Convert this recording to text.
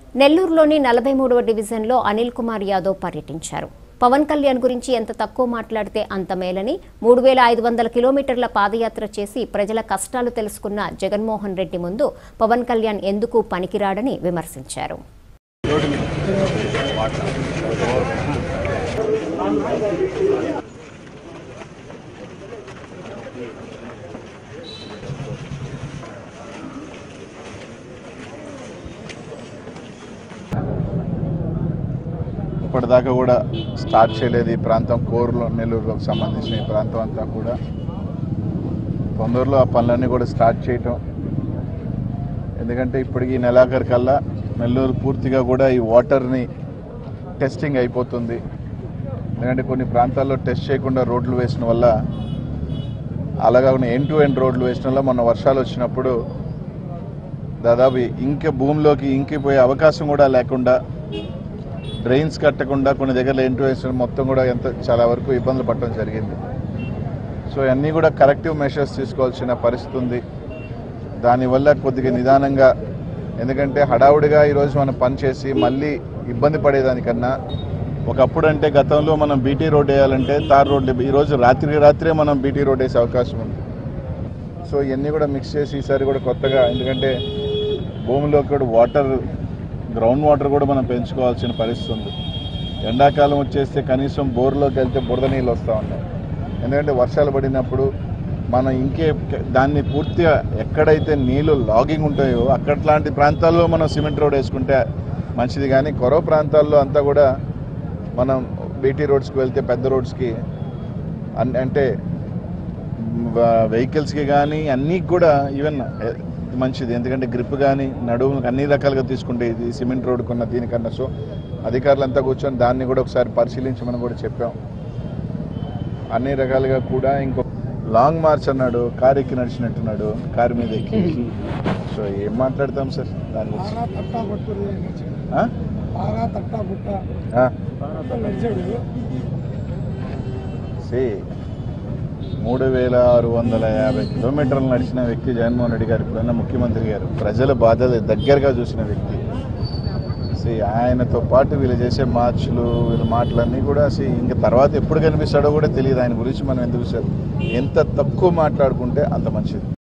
నెల్లూరులోని నలభై మూడవ డివిజన్లో అనిల్ కుమార్ యాదవ్ పర్యటించారు పవన్ కళ్యాణ్ గురించి ఎంత తక్కువ మాట్లాడితే అంత మేలని మూడు వేల ఐదు వందల కిలోమీటర్ల పాదయాత్ర చేసి ప్రజల కష్టాలు తెలుసుకున్న జగన్మోహన్ రెడ్డి ముందు పవన్ కళ్యాణ్ ఎందుకు పనికిరాడని విమర్శించారు ఇప్పటిదాకా కూడా స్టార్ట్ చేయలేదు ఈ ప్రాంతం కోరులో నెల్లూరులోకి సంబంధించిన ఈ ప్రాంతం అంతా కూడా తొందరలో ఆ పనులన్నీ కూడా స్టార్ట్ చేయటం ఎందుకంటే ఇప్పటికి ఈ నెలాఖరు కల్లా నెల్లూరు పూర్తిగా కూడా ఈ వాటర్ని టెస్టింగ్ అయిపోతుంది ఎందుకంటే కొన్ని ప్రాంతాల్లో టెస్ట్ చేయకుండా రోడ్లు వేసిన వల్ల అలాగా ఎండ్ టు ఎండ్ రోడ్లు వేసిన వల్ల మొన్న వర్షాలు వచ్చినప్పుడు దాదాపు ఇంక భూమిలోకి ఇంకిపోయే అవకాశం కూడా లేకుండా డ్రైన్స్ కట్టకుండా కొన్ని దగ్గర ఎంటు వేసిన మొత్తం కూడా ఎంత చాలా వరకు ఇబ్బందులు పడటం జరిగింది సో అన్నీ కూడా కరెక్టివ్ మెషర్స్ తీసుకోవాల్సిన పరిస్థితి ఉంది దానివల్ల కొద్దిగా నిదానంగా ఎందుకంటే హడావుడిగా ఈరోజు మనం పని చేసి మళ్ళీ ఇబ్బంది పడేదానికన్నా ఒకప్పుడు అంటే గతంలో మనం బీటీ రోడ్ వేయాలంటే తార్ రోడ్లు ఈరోజు రాత్రికి రాత్రే మనం బీటీ రోడ్ వేసే అవకాశం ఉంది సో ఇవన్నీ కూడా మిక్స్ చేసి ఈసారి కూడా కొత్తగా ఎందుకంటే భూమిలో కూడా వాటర్ గ్రౌండ్ వాటర్ కూడా మనం పెంచుకోవాల్సిన పరిస్థితి ఉంది ఎండాకాలం వచ్చేస్తే కనీసం బోర్లోకి వెళ్తే బురద నీళ్ళు వస్తూ ఉన్నాయి ఎందుకంటే వర్షాలు పడినప్పుడు మనం ఇంకే దాన్ని పూర్తిగా ఎక్కడైతే నీళ్ళు లాగింగ్ ఉంటాయో అక్కట్లాంటి ప్రాంతాల్లో మనం సిమెంట్ రోడ్ వేసుకుంటే మంచిది కానీ కొరవ ప్రాంతాల్లో అంతా కూడా మనం బీటీ రోడ్స్కి వెళ్తే పెద్ద రోడ్స్కి అన్ అంటే వెహికల్స్కి కానీ అన్నీ కూడా ఈవెన్ మంచిది ఎందుకంటే గ్రిప్ కానీ నడుము అన్ని రకాలుగా తీసుకుంటే ఇది సిమెంట్ రోడ్ కొన్న దీనికన్నా సో అధికారులంతా కూర్చొని దాన్ని కూడా ఒకసారి పరిశీలించమని కూడా చెప్పాం అన్ని రకాలుగా కూడా ఇంకో లాంగ్ మార్చ్ అన్నాడు కారు ఎక్కి నడిచినట్టున్నాడు కారు మీద ఎక్కి సో ఏం మాట్లాడతాం సార్ దాని గురించి బాగా తట్టా పట్టుకుని నడిచాడు. ఆ? బాగా తట్టా బుట్ట ఆ? నడిచాడు సి మూడు వేల ఆరు వందల యాభై కిలోమీటర్లు నడిచిన వ్యక్తి జగన్మోహన్ రెడ్డి గారు ఇప్పుడున్న ముఖ్యమంత్రి గారు ప్రజల బాధలు దగ్గరగా చూసిన వ్యక్తి సి ఆయనతో పాటు వీళ్ళు చేసే మార్చులు వీళ్ళ మాటలన్నీ కూడా సి ఇంక తర్వాత ఎప్పుడు కనిపిస్తాడో కూడా తెలియదు ఆయన గురించి మనం ఎందుకు సార్ ఎంత తక్కువ మాట్లాడుకుంటే అంత మంచిది